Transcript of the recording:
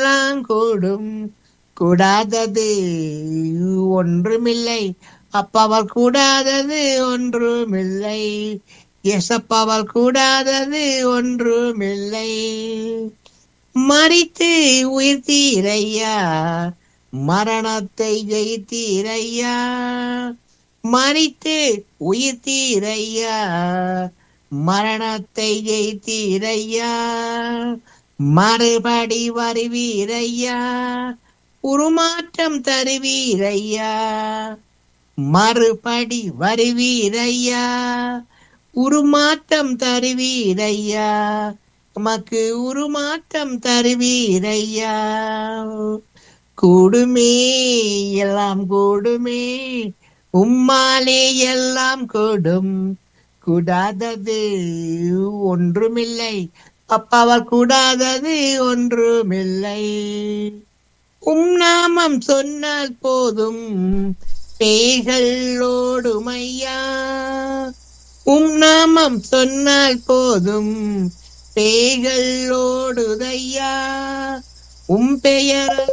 எல்லாம் கூடும் கூடாதது ஒன்றுமில்லை அப்பாவால் கூடாதது ஒன்றுமில்லை எசப்பாவால் கூடாதது ஒன்றுமில்லை மறித்து உயிர்த்தீரையா மரணத்தை ஜெயித்தீரையா மறித்து உயிர்த்தீரையா மரணத்தை ஜெயித்தீரையா மறுபடி வருவீரையா உருமாற்றம் தருவீரையா மறுபடி வருவீரையா உருமாற்றம் தருவீரையா உமக்கு உருமாற்றம் தருவீரையா கூடுமே எல்லாம் கூடுமே உம்மாலே எல்லாம் கூடும் கூடாதது ஒன்றுமில்லை அப்பாவால் கூடாதது ஒன்றுமில்லை உம் நாமம் சொன்னால் போதும் பேய்கள் ஓடுமையா உம் நாமம் சொன்னால் போதும் பேய்கள் ஓடுதையா உம் பெயர்